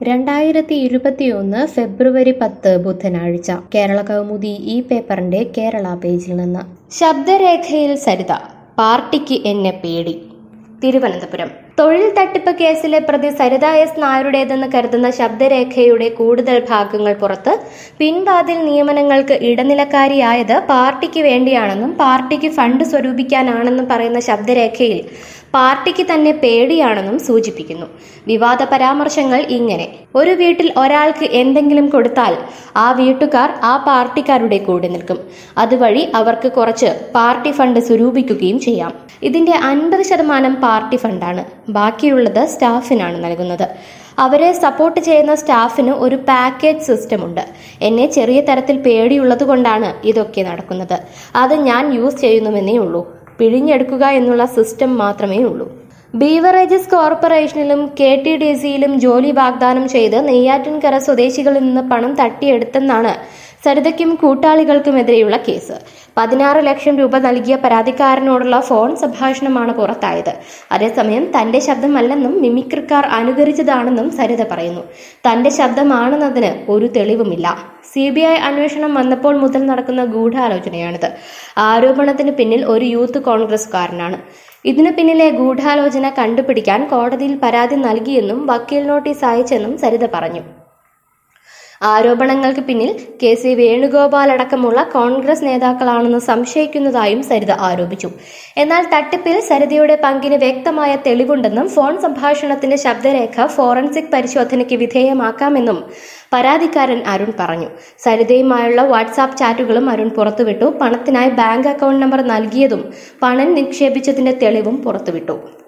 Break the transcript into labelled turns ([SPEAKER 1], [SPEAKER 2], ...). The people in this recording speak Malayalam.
[SPEAKER 1] രണ്ടായിരത്തി ഇരുപത്തിയൊന്ന് ഫെബ്രുവരി പത്ത് ബുധനാഴ്ച കേരള കൗമുദി ഈ പേപ്പറിന്റെ കേരള പേജിൽ നിന്ന് ശബ്ദരേഖയിൽ സരിത പാർട്ടിക്ക് എന്നെ പേടി തിരുവനന്തപുരം തൊഴിൽ തട്ടിപ്പ് കേസിലെ പ്രതി സരിത എസ് നായരുടേതെന്ന് കരുതുന്ന ശബ്ദരേഖയുടെ കൂടുതൽ ഭാഗങ്ങൾ പുറത്ത് പിൻവാതിൽ നിയമനങ്ങൾക്ക് ഇടനിലക്കാരിയായത് പാർട്ടിക്ക് വേണ്ടിയാണെന്നും പാർട്ടിക്ക് ഫണ്ട് സ്വരൂപിക്കാനാണെന്നും പറയുന്ന ശബ്ദരേഖയിൽ പാർട്ടിക്ക് തന്നെ പേടിയാണെന്നും സൂചിപ്പിക്കുന്നു വിവാദ പരാമർശങ്ങൾ ഇങ്ങനെ ഒരു വീട്ടിൽ ഒരാൾക്ക് എന്തെങ്കിലും കൊടുത്താൽ ആ വീട്ടുകാർ ആ പാർട്ടിക്കാരുടെ കൂടെ നിൽക്കും അതുവഴി അവർക്ക് കുറച്ച് പാർട്ടി ഫണ്ട് സ്വരൂപിക്കുകയും ചെയ്യാം ഇതിന്റെ അൻപത് ശതമാനം പാർട്ടി ഫണ്ടാണ് ബാക്കിയുള്ളത് സ്റ്റാഫിനാണ് നൽകുന്നത് അവരെ സപ്പോർട്ട് ചെയ്യുന്ന സ്റ്റാഫിന് ഒരു പാക്കേജ് സിസ്റ്റം ഉണ്ട് എന്നെ ചെറിയ തരത്തിൽ പേടിയുള്ളത് കൊണ്ടാണ് ഇതൊക്കെ നടക്കുന്നത് അത് ഞാൻ യൂസ് ചെയ്യുന്നുവെന്നേ ഉള്ളൂ പിഴിഞ്ഞെടുക്കുക എന്നുള്ള സിസ്റ്റം മാത്രമേ ഉള്ളൂ ബീവറേജസ് കോർപ്പറേഷനിലും കെ ടി ഡി സിയിലും ജോലി വാഗ്ദാനം ചെയ്ത് നെയ്യാറ്റിൻകര സ്വദേശികളിൽ നിന്ന് പണം തട്ടിയെടുത്തെന്നാണ് സരിതയ്ക്കും കൂട്ടാളികൾക്കുമെതിരെയുള്ള കേസ് പതിനാറ് ലക്ഷം രൂപ നൽകിയ പരാതിക്കാരനോടുള്ള ഫോൺ സംഭാഷണമാണ് പുറത്തായത് അതേസമയം തന്റെ ശബ്ദമല്ലെന്നും മിമിക്രിക്കാർ അനുകരിച്ചതാണെന്നും സരിത പറയുന്നു തന്റെ ശബ്ദമാണെന്നതിന് ഒരു തെളിവുമില്ല സി ബി ഐ അന്വേഷണം വന്നപ്പോൾ മുതൽ നടക്കുന്ന ഗൂഢാലോചനയാണിത് ആരോപണത്തിന് പിന്നിൽ ഒരു യൂത്ത് കോൺഗ്രസ്കാരനാണ് ഇതിനു പിന്നിലെ ഗൂഢാലോചന കണ്ടുപിടിക്കാൻ കോടതിയിൽ പരാതി നൽകിയെന്നും വക്കീൽ നോട്ടീസ് അയച്ചെന്നും സരിത പറഞ്ഞു ആരോപണങ്ങൾക്ക് പിന്നിൽ കെ സി വേണുഗോപാൽ അടക്കമുള്ള കോൺഗ്രസ് നേതാക്കളാണെന്ന് സംശയിക്കുന്നതായും സരിത ആരോപിച്ചു എന്നാൽ തട്ടിപ്പിൽ സരിതയുടെ പങ്കിന് വ്യക്തമായ തെളിവുണ്ടെന്നും ഫോൺ സംഭാഷണത്തിന്റെ ശബ്ദരേഖ ഫോറൻസിക് പരിശോധനയ്ക്ക് വിധേയമാക്കാമെന്നും പരാതിക്കാരൻ അരുൺ പറഞ്ഞു സരിതയുമായുള്ള വാട്സാപ്പ് ചാറ്റുകളും അരുൺ പുറത്തുവിട്ടു പണത്തിനായി ബാങ്ക് അക്കൗണ്ട് നമ്പർ നൽകിയതും പണം നിക്ഷേപിച്ചതിന്റെ തെളിവും പുറത്തുവിട്ടു